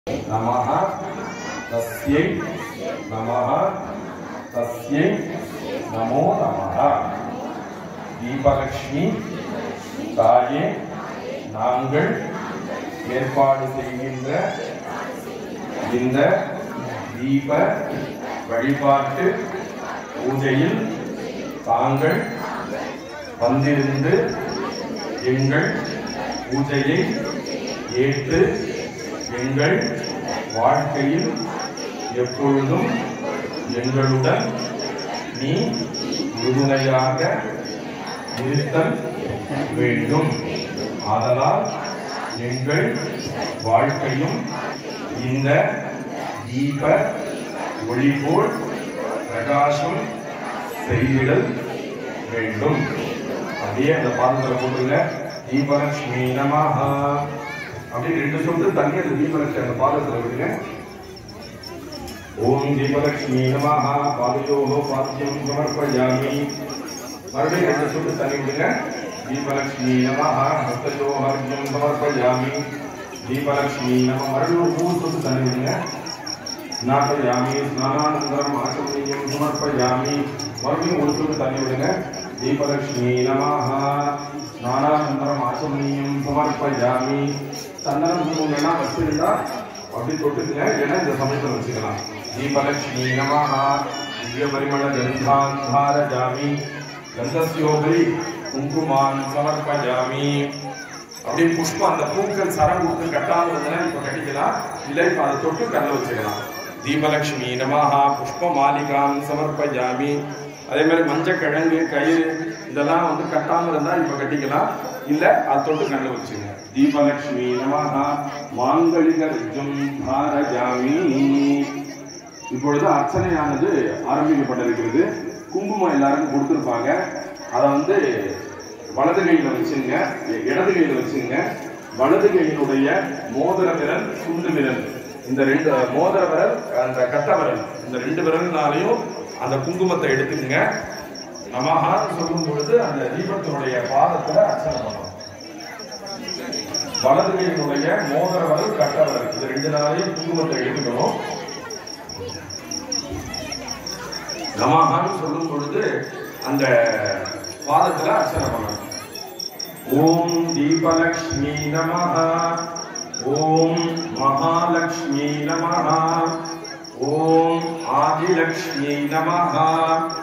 நமः தஸ்யை நமः தஸ்யை நமோ நமः தீபலக்ஷ்மி தாயே நாங்கள் ஏற்பாடு செய்கின்ற இந்த தீப வழிபாட்டு பூஜையில் தாங்கள் வந்திருந்து எங்கள் பூஜையை ஏற்று எங்கள் வாழ்க்கையில் எப்பொழுதும் எங்களுடன் நீ உறுதுணையாக இருத்தல் வேண்டும் ஆதலால் எங்கள் வாழ்க்கையும் இந்த தீப ஒளி போல் பிரகாசம் செய்திடல் வேண்டும் அப்படியே அந்த பாதத்துல போட்டுங்க தீபலட்சுமி நமஹா அப்படி ரெண்டு சொட்டு தண்ணி அந்த தீபலட்சுமி அந்த பாதத்துல விடுங்க ஓம் தீபலட்சுமி நமஹா பாதயோகோ பாத்தியம் சமர்ப்பயாமி மறுபடியும் ரெண்டு சொட்டு தண்ணி விடுங்க தீபலட்சுமி நமஹா ஹஸ்தயோ ஹர்ஜம் சமர்ப்பயாமி தீபலட்சுமி நம மறுபடியும் ஒரு மூணு சொட்டு தண்ணி விடுங்க ஸ்நாபயாமி ஸ்நானானந்தரம் ஆச்சமணியம் சமர்ப்பயாமி மறுபடியும் ஒரு சொட்டு தண்ணி விடுங்க தீபலட்சுமி நமஹ ஸ்நானானந்தரம் ஆச்சமணியம் சமர்ப்பயாமி சந்தனம் குங்குமம்லாம் வச்சிருந்தா அப்படி தொட்டுக்குங்க இல்லைன்னா இந்த சமயத்தில் வச்சுக்கலாம் தீபலட்சுமி நமஹ திவ்ய பரிமள கந்தாரஜாமி கந்தஸ்யோபரி குங்குமான் சமர்ப்பயாமி அப்படியே புஷ்பம் அந்த பூக்கள் சரம் கொடுத்து கட்டாமல் இருந்தா இப்ப கட்டிக்கலாம் இல்லை இப்ப அதை தொட்டு கல்ல வச்சுக்கலாம் தீபலட்சுமி நமஹா புஷ்ப மாலிகாம் சமர்ப்பயாமி அதே மாதிரி மஞ்சள் கிழங்கு கயிறு இதெல்லாம் வந்து கட்டாம இருந்தா இப்ப கட்டிக்கலாம் இல்ல அதை தொட்டு கல்ல வச்சுங்க தீபலட்சுமி நமஹா மாங்கலிக ரிஜம் பாரஜாமி இப்பொழுது அர்ச்சனையானது ஆரம்பிக்கப்பட்டிருக்கிறது குங்குமம் எல்லாருக்கும் கொடுத்துருப்பாங்க அதை வந்து வலது கையில வச்சுங்க இடது கையில வச்சுங்க வலது கையினுடைய மோதிர விரல் சுண்டு விரல் இந்த ரெண்டு மோதிர விரல் அந்த கட்ட விரல் இந்த ரெண்டு விரல்னாலையும் அந்த குங்குமத்தை எடுத்துக்கங்க நமஹான்னு சொல்லும் பொழுது அந்த தீபத்தினுடைய பாதத்துல அர்ச்சனை பண்ணணும் வலது கையினுடைய மோதிர விரல் கட்ட விரல் இந்த ரெண்டு நாளையும் குங்குமத்தை எடுத்துக்கணும் நமஹான்னு சொல்லும் பொழுது அந்த பாதத்துல அர்ச்சனை பண்ணணும் ஓம் தீபலக்ஷ்மி நமஹ ஓம் மகாலக்ஷ்மி நமஹ ஓம் ஆதிலக்ஷ்மி நமஹ